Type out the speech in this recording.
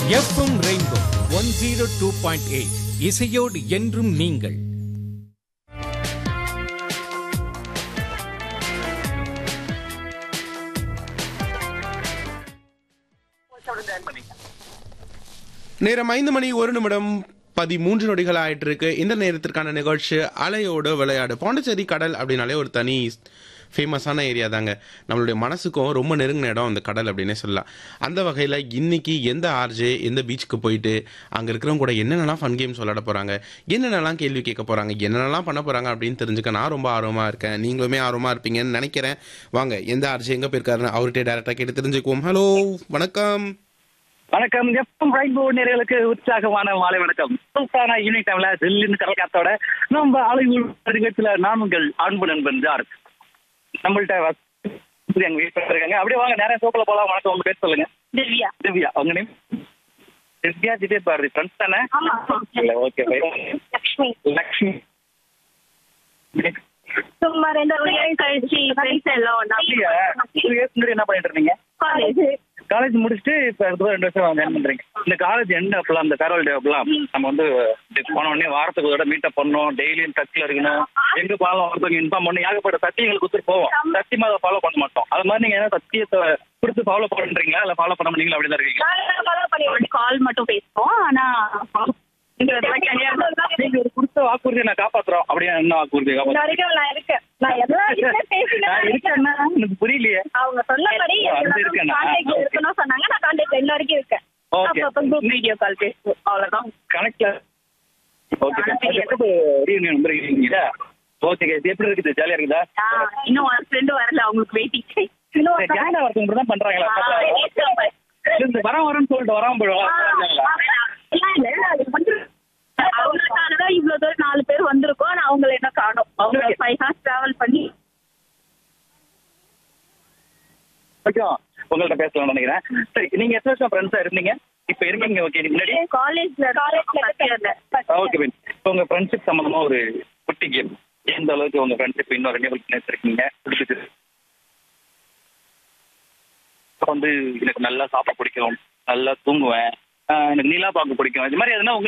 FM rainbow one zero two point eight இசையோடு என்றும் நீங்கள் நேரம் ஐந்து மணி ஒரு நிமிடம் பதிமூன்று நொடிகள் ஆயிட்டு இருக்கு இந்த நேரத்திற்கான நிகழ்ச்சி அலையோடு விளையாடு பாண்டிச்சேரி கடல் அப்படின்னாலே ஒரு தனி ஃபேமஸான ஏரியா தாங்க நம்மளுடைய மனசுக்கும் ரொம்ப நெருங்கின இடம் அந்த கடல் அப்படின்னே சொல்லலாம் அந்த வகையில் இன்னைக்கு எந்த ஆர்ஜே எந்த பீச்சுக்கு போயிட்டு அங்கே இருக்கிறவங்க கூட என்னென்னலாம் ஃபன் கேம்ஸ் விளையாட போகிறாங்க என்னென்னலாம் கேள்வி கேட்க போகிறாங்க என்னென்னலாம் பண்ண போகிறாங்க அப்படின்னு தெரிஞ்சுக்க நான் ரொம்ப ஆர்வமாக இருக்கேன் நீங்களுமே ஆர்வமாக இருப்பீங்கன்னு நினைக்கிறேன் வாங்க எந்த ஆர்ஜே எங்கே போயிருக்காருன்னு அவர்கிட்ட டேரெக்டாக கேட்டு தெரிஞ்சுக்குவோம் ஹலோ வணக்கம் வணக்கம் எஃப்எம் ரெயின்போ நேர்களுக்கு உற்சாகமான மாலை வணக்கம் சூப்பரான ஈவினிங் டைம்ல தில்லின்னு கடல் காத்தோட நம்ம அலைவுள் நிகழ்ச்சியில நான் உங்கள் அன்பு நண்பன் ஜார்ஜ் நம்மள்ட்ட வச- எங்க வீட்டுல இருக்காங்க அப்படியே வாங்க நேரம் சோக்கில் போலாம் வணக்கம் உங்க பேர் சொல்லுங்க திவ்யா திவ்யா உங்க நேம் திவ்யா திவ்யா பாரதி ஃப்ரெண்ட்ஸ் தானே ஆமா இல்ல ஓகே லக்ஷ்மி லக்ஷ்மி சும்மா ரெண்டு வருஷம் கழிச்சு ஃப்ரெண்ட்ஸ் எல்லாம் ஒண்ணா அப்படியா டூ இயர்ஸ் முன்னாடி என்ன பண்ணிட்டு இருந்தீங்க காலேஜ் காலேஜ் முடிச்சுட்டு இப்ப அடுத்த ரெண்டு வருஷம் ஜாயின் பண்றீங்க இந்த காலேஜ் எண்ட் அப்பலாம் இந்த ஃபேர்வெல் டே அப்பலாம் நம்ம வந்து இப்படி போன உடனே வாரத்துக்கு ஒரு மீட்டப் பண்ணணும் டெய்லியும் டச்ல இருக்கணும் எங்க போனாலும் ஒருத்தவங்க இன்ஃபார்ம் பண்ணி ஏகப்பட்ட சத்தியங்கள் கொடுத்துட்டு போவோம் சத்தியமா அதை ஃபாலோ பண்ண மாட்டோம் அது மாதிரி நீங்க ஏதாவது சத்தியத்தை கொடுத்து ஃபாலோ பண்றீங்களா இல்ல ஃபாலோ பண்ண மாட்டீங்களா அப்படி தான் இருக்கீங்க ஃபாலோ பண்ணி கால் மட்டும் பேசுவோம் ஆனா நீங்க ஒரு கொடுத்த வாக்குறுதியை நான் காப்பாத்துறோம் அப்படியே என்ன வாக்குறுதி இன்ன காப்பாத்துறோம் வரைக்கும் நான் இருக்கேன் நான் எல்லாருக்கிட்ட பேசினேன் நான் இருக்கேன்னா எனக்கு புரியலையே அவங்க சொன்னபடி வந்து இருக்கேனா? கான்டாக்ட் இருக்கணும் சொன்னாங்க நான் கான்டாக்ட் இன்ன வரைக்கும் இருக்கேன் Okay. அப்பப்ப குரூப் வீடியோ கால் பேசுவோம் அவ்வளவுதான் கனெக்ட்ல ஓகே ரீயூனியன் வந்துருக்கீங்களா ஓகே இது எப்படி இருக்குது ஜாலியா இருக்குதா ஆ, இன்னும் ஒரு ஃப்ரெண்டு வரல அவங்களுக்கு வெயிட்டிங் இன்னும் ஒரு கேரளா ஒருத்தவங்க தான் பண்றாங்களா ஆ, பேசுறேன். இந்த வரம் வரேன்னு சொல்லிட்டு வராம போயிடுவாங்க அவங்களுக்காக தான் இவ்வளவு தூரம் நாலு பேர் வந்திருக்கோம் ஆனா அவங்கள என்ன காணும் அவங்க ஃபைவ் ஹார்ஸ் டிராவல் பண்ணி ஓகே உங்கள்ட்ட பேசலாம்னு நினைக்கிறேன் சரி நீங்க எத்தனை வருஷம் ஃப்ரெண்ட்ஸா இருந்தீங்க இப்ப இருக்கீங்க ஓகே முன்னாடி காலேஜ்ல காலேஜ்ல ஓகே பென் இப்போ உங்க ஃப்ரெண்ட்ஷிப் சம்பந்தமா ஒரு குட்டி கேம் எந்த அளவுக்கு உங்க ஃப்ரெண்ட்ஷிப் இன்னும் ரெனியூவல் பண்ணிருக்கீங்க பிடிச்சிட்டு வந்து எனக்கு நல்லா சாப்பிட பிடிக்கும் நல்லா தூங்குவேன் ஆஹ் எனக்கு நீலா பார்க்க பிடிக்கும் இது மாதிரி எதுனா உங்களுக்கு